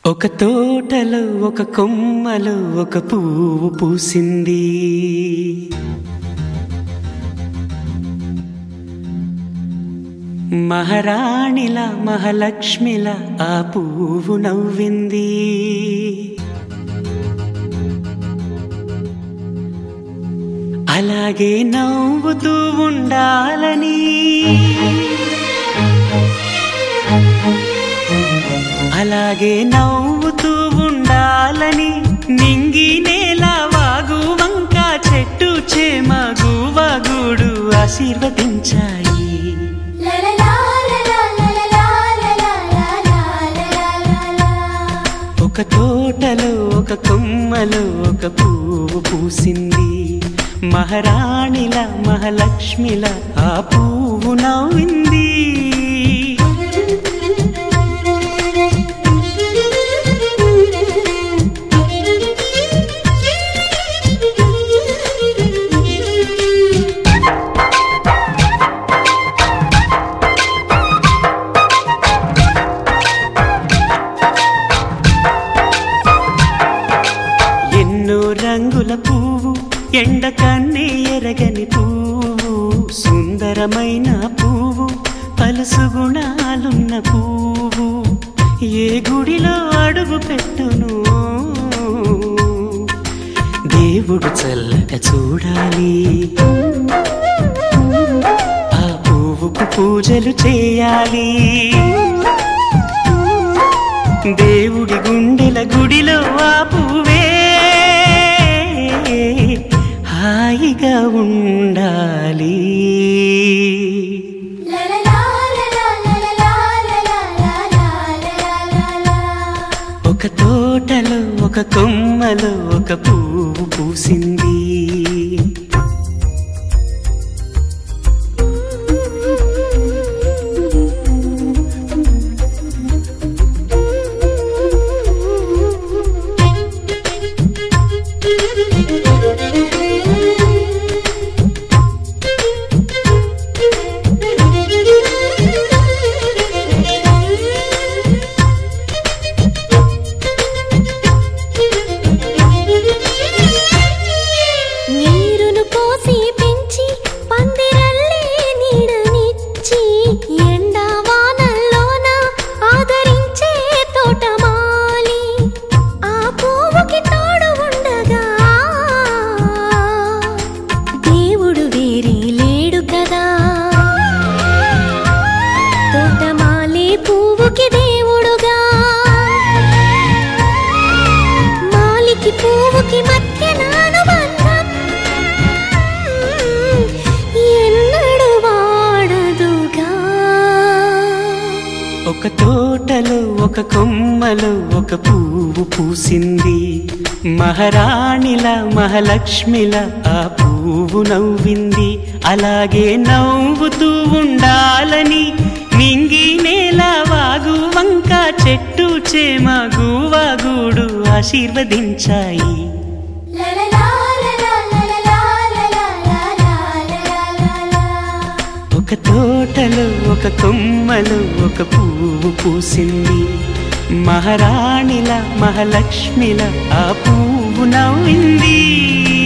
ఒక తోటలో ఒక కొమ్మలో ఒక పువ్వు పూసింది మహారాణిల మహాలక్ష్మిల ఆ పువ్వు నవ్వింది అలాగే నవ్వుతూ ఉండాలని అలాగే నవ్వుతూ ఉండాలని నింగి నేల వాగు వంక చెట్టు చేమ గువగూడు ఆశీర్వదించాయి ఒక తోటలో ఒక కొమ్మలో ఒక పువ్వు పూసింది మహారాణిల మహాలక్ష్మిల ఆ పువ్వు నవ్వింది ఎన్నో రంగుల పువ్వు ఎండ కన్నే ఎరగని పువ్వు సుందరమైన పువ్వు పలుసు గుణాలున్న పువ్వు ఏ గుడిలో అడుగు పెట్టును దేవుడు చల్లగా చూడాలి ఆ పువ్వుకు పూజలు చేయాలి దేవుడి గుండెల గుడిలో ఆ పువ్వే హాయిగా ఉండాలి ఒక తోటలో ఒక కొమ్మలో ఒక పువ్వు పూసింది నీరును పోసి పెంచి పందిరల్లే నీడనిచ్చి ఎండా వానల్లోన ఆదరించే తోటమాలి ఆ పువ్వుకి తోడు ఉండగా దేవుడు వేరే లేడు కదా తోటమాలి పువ్వుకి దేవుడుగా మాలికి పువ్వుకి మధ్య నానుబంధం ఎన్నడు వాడదుగా ఒక తోటలో ఒక కొమ్మలో ఒక పువ్వు పూసింది మహారాణిల మహాలక్ష్మిల ఆ పువ్వు నవ్వింది అలాగే నవ్వుతూ ఉండాలని మింగి నేల వాగు వంక చెట్టు చేమ గువగూడు ఆశీర్వదించాయి ఒక తోటలో ఒక కొమ్మలో ఒక పువ్వు పూసింది మహారాణిల మహాలక్ష్మిల ఆ పువ్వు నవ్వింది